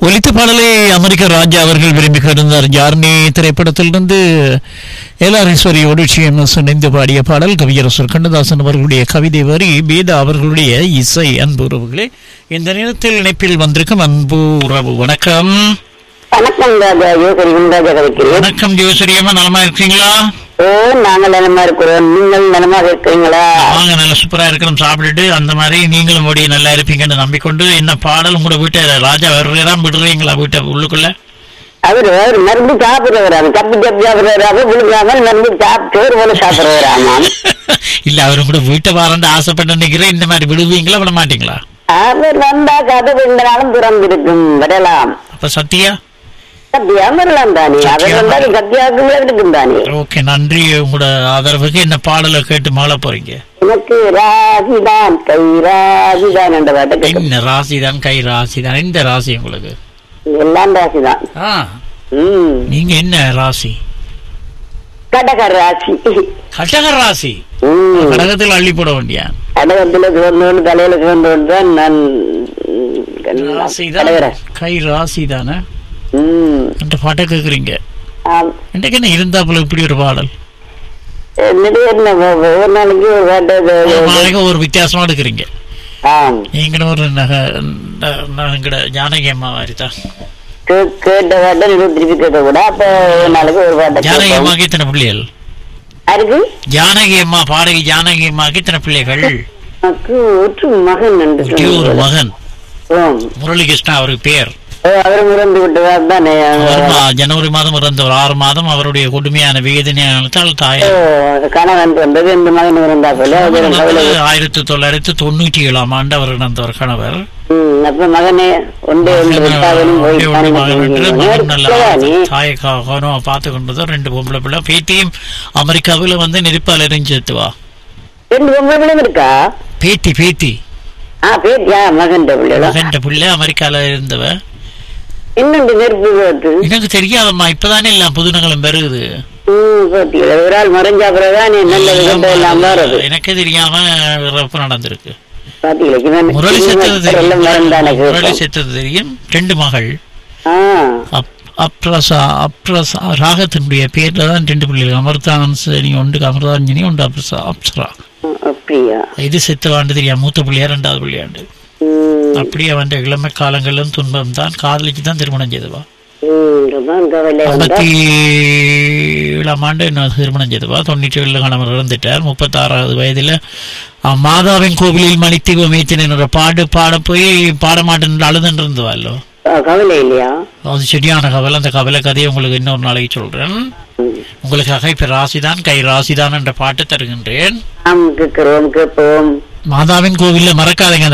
ஒலித்த பாடலை அமெரிக்க ராஜா அவர்கள் விரும்பி இருந்தார் ஜார்னி திரைப்படத்திலிருந்து ஏலாரீஸ்வரியோடு சிஎம்எஸ் இணைந்து பாடிய பாடல் கவியரசர் கண்ணதாசன் அவர்களுடைய கவிதை வரி வேதா அவர்களுடைய இசை அன்பு உறவுகளே இந்த நேரத்தில் இணைப்பில் வந்திருக்கும் அன்பு உறவு வணக்கம் வணக்கம் ராஜா யோகரி குண்டாஜா கதைக்கிறேன் வணக்கம் ஜோசரியம்மா நலமா இருக்கீங்களா ஓ நாங்கள் நலமா இருக்கிறோம் நீங்கள் நலமாக இருக்கிறீங்களா வாங்க நல்ல சூப்பரா இருக்கிறோம் சாப்பிட்டுட்டு அந்த மாதிரி நீங்களும் ஓடி நல்லா இருப்பீங்கன்னு நம்பிக்கொண்டு என்ன பாடல் உங்களோட வீட்டை ராஜா வர்றதான் விடுறீங்களா வீட்டை உள்ளுக்குள்ள அவரு அவர் மருந்து சாப்பிடுறவராம தப்பி தப்பி சாப்பிடுறவராம விழுகாமல் மருந்து சாப்பிட்டு ஒரு போல சாப்பிடுறவராமா இல்ல அவரும் கூட வீட்டை வாரண்டு ஆசைப்பட்டு நிக்கிறேன் இந்த மாதிரி விடுவீங்களா விட மாட்டீங்களா அவர் வந்தா கதவு இந்த நாளும் திறந்திருக்கும் வரலாம் அப்ப சத்தியா சத்தியா வரலாம் தானே அவர் சத்தியா வந்தால் சத்தியாவுக்கு இருக்கும் தானே ஓகே நன்றி உங்களோட ஆதரவுக்கு என்ன பாடலை கேட்டு மாலை போறீங்க எனக்கு ராசிதான் கை ராசிதான் என்ற பாட்டை கேட்கும் என்ன ராசி தான் கை ராசி தான் இந்த ராசி உங்களுக்கு எல்லாம் ராசிதான் ஆ ம் நீங்க என்ன ராசி கடக ராசி கடக ராசி ம் கடகத்தில் அள்ளி போட வேண்டியா கடகத்துல சிவந்தோண்டு தலையில சிவந்தோண்டு தான் நான் ராசி தான் கடகரேன் கை ராசி தானே ம் அந்த பாட்டை கேக்குறீங்க ஆம். எனக்கு என்ன இருந்தாப்புல இப்படி ஒரு பாடல் என்னுடைய என்ன ஒ- ஒவ்வொரு நாளைக்கு ஒரு பாட்டு இது- ஒரு இது- நாளைக்கு ஒரு வித்தியாசமா எடுக்கிறீங்க ஆம். நீங்களும் ஒரு நகை எங்கட ஜானகி அம்மா மாதிரி தான் கே- கேட்ட பாட்டை நீங்க திருப்பி கேட்க கூட அப்ப ஒரு நாளைக்கு ஒரு பாட்டை ஜானகி கேட்போம். அம்மாக்கு இத்தனை பிள்ளைகள் அதுக்கு ஜானகி அம்மா பாடகி ஜானகி அம்மாக்கு இத்தனை பிள்ளைகள் எனக்கு ஒரு மகன் என்று ஒரே ஒரு சொன்னாங்க. மகன் ஆம். முரளிகிருஷ்ணா அவருக்கு பேர் ஓ, அவர் இறந்து விட்டவர் தானே அவர் மா- ஜனவரி மாதம் இறந்தவர் ஆறு மாதம் அவருடைய கொடுமையான வேதனையால் தாய் ஓ, கணவன் வந்தது இந்த மகன் இருந்தா போல அது ஒரு கவலை ஆயிரத்தி தொள்ளாயிரத்தி தொண்ணூற்றி ஏழாம் ஆண்டு அவர் இறந்தவர் கணவர் ம், அப்ப மகனே ஒன்று ஒன்று விட்டாவனும் போய் ஒரே ஒரு மகன் என்று மகன் நல்ல நீ தாயக்காக பார்த்து கொண்டதும் ரெண்டு பொம்பளை பிள்ளை பேத்தியும் அமெரிக்காவில் வந்து நெருப்பால் எரிஞ்செத்துவா ரெண்டு பொம்பளை பிள்ளைங்க இருக்கா பேத்தி பேத்தி ஆ பேத்தியா மகன் பிள்ளைகளா மகன் பிள்ளை அமெரிக்கால இருந்தவ இன்னொன்று நெருப்பு போட்டு எனக்கு தெரியாதம்மா இப்பதானே எல்லாம் புதுநகலம் பெருகுது ம் போட்டிகள் ஒரு ஆள் மறைஞ்சா பிறகுதான் நல்ல விதத்தை எல்லாம் வருது எனக்கே தெரியாம இறப்பு நடந்திருக்கு பாத்தீங்களா முரளி செத்தது எல்லாம் மறந்தானே தெரியும் முரளி செத்தது தெரியும் ரெண்டு மகள் ஆ அப்- அப்ரசா அப்ரசா ராகத்தினுடைய பேர்ல தான் ரெண்டு பிள்ளைகள் அமிர்தாஞ்சனி ஒன்று அமிர்தாஞ்சனி ஒன்று அப்ரசா அப்சரா அப்படியா இது செத்த வாண்டு தெரியாது மூத்த பிள்ளையா ரெண்டாவது பிள்ளையாண்டு ம் அப்படியே அவன் இளமை காலங்களிலும் துன்பம் தான் காதலிச்சு தான் திருமணம் செய்தவா ம் ரொம்ப கவலை வந்தா ஐம்பத்தி ஏழாம் ஆண்டு என்ன திருமணம் செய்தவா தொண்ணூற்றி ஏழு கணவர் இறந்துட்டார் முப்பத்தாறாவது வயதுல அஹ், மாதாவின் கோவிலில் மணித்தீவு மேய்த்தின பாடு பாட போய் பாட மாட்டேன்னு அழுதுன்னு இருந்தவாല്ലോ ஆ, கவலை இல்லையா அது சரியான கவலை அந்த கவலை கதையை உங்களுக்கு இன்னொரு நாளைக்கு சொல்றேன் ம். உங்களுக்காக இப்ப ராசிதான் கை ராசிதான் என்ற பாட்டு தருகின்றேன் ஆம் கேட்கிறோம் கேட்போம் மாதாவின் கோவில்ல மறக்காதீங்க அந்த